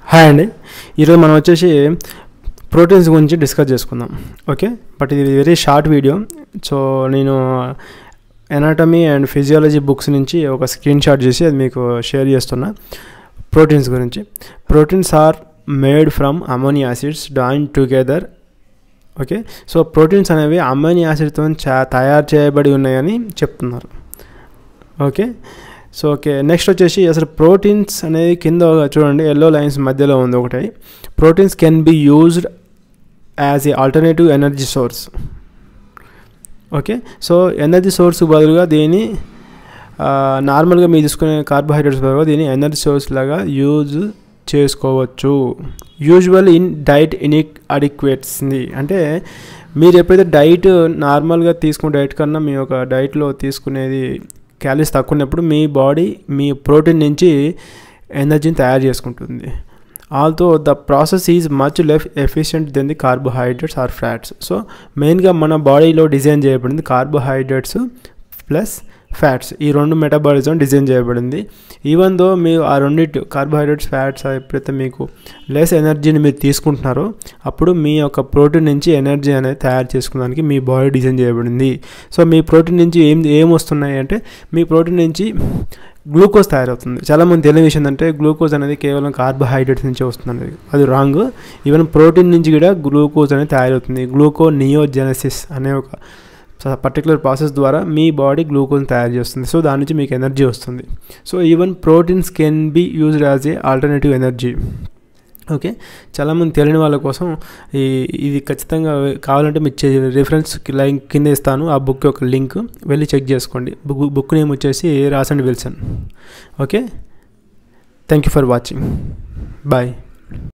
hi అండి ఈరోజు మనం వచ్చేసి ప్రోటీన్స్ గురించి డిస్కస్ చేసుకుందాం ఓకే బట్ ఇది వెరీ షార్ట్ వీడియో సో నేను ఎనాటమీ అండ్ ఫిజియాలజీ బుక్స్ నుంచి ఒక స్క్రీన్ షాట్ చేసి అది మీకు షేర్ చేస్తున్నా ప్రోటీన్స్ గురించి proteins are made from amino acids join together okay so proteins అనేవి అమోనియా యాసిడ్తో చా తయారు చేయబడి ఉన్నాయని చెప్తున్నారు ఓకే సో ఓకే నెక్స్ట్ వచ్చేసి అసలు ప్రోటీన్స్ అనేది కింద చూడండి ఎల్లో లైన్స్ మధ్యలో ఉంది ఒకటి proteins can be used as a alternative energy source okay so energy source బదులుగా దీన్ని నార్మల్గా మీరు తీసుకునే కార్బోహైడ్రేట్స్ బదులుగా దీన్ని ఎనర్జీ సోర్స్ లాగా యూజ్ చేసుకోవచ్చు యూజువల్ ఇన్ డైట్ ఇనిక్ అడిక్వేట్స్ని అంటే మీరు ఎప్పుడైతే డైట్ నార్మల్గా తీసుకునే డైట్ కన్నా మీ యొక్క డైట్లో తీసుకునేది క్యాలరీస్ తక్కువ ఉన్నప్పుడు మీ బాడీ మీ ప్రోటీన్ నుంచి ఎనర్జీని తయారు చేసుకుంటుంది although the process is much less efficient than the carbohydrates or fats so మెయిన్గా మన బాడీలో డిజైన్ చేయబడింది కార్బోహైడ్రేట్స్ ప్లస్ ఫ్యాట్స్ ఈ రెండు మెటబాలిజం డిజైన్ చేయబడింది ఈవెన్ దో మీరు ఆ రెండింటి కార్బోహైడ్రేట్స్ ఫ్యాట్స్ ఎప్పుడైతే మీకు లెస్ ఎనర్జీని మీరు తీసుకుంటున్నారో అప్పుడు మీ యొక్క ప్రోటీన్ నుంచి ఎనర్జీ అనేది తయారు చేసుకోవడానికి మీ బాడీ డిజైన్ చేయబడింది సో మీ ప్రోటీన్ నుంచి ఏం ఏం వస్తున్నాయి అంటే మీ ప్రోటీన్ నుంచి గ్లూకోజ్ తయారవుతుంది చాలామంది తెలియని విషయం ఏంటంటే గ్లూకోజ్ అనేది కేవలం కార్బోహైడ్రేట్స్ నుంచి వస్తుంది అది రాంగ్ ఈవెన్ ప్రోటీన్ నుంచి కూడా గ్లూకోజ్ అనేది తయారవుతుంది గ్లూకో నియోజెనసిస్ అనే ఒక పర్టికులర్ ప్రాసెస్ ద్వారా మీ బాడీ గ్లూకోజ్ తయారు చేస్తుంది సో దాని నుంచి మీకు ఎనర్జీ వస్తుంది so even proteins can be used as a alternative energy okay చాలామంది తెలియని వాళ్ళ కోసం ఈ ఇది ఖచ్చితంగా కావాలంటే మీరు రిఫరెన్స్ లైన్ కింద ఇస్తాను ఆ బుక్ యొక్క లింక్ వెళ్ళి చెక్ చేసుకోండి బుక్ బుక్ నేమ్ వచ్చేసి రాసండ్ Wilson okay thank you for watching bye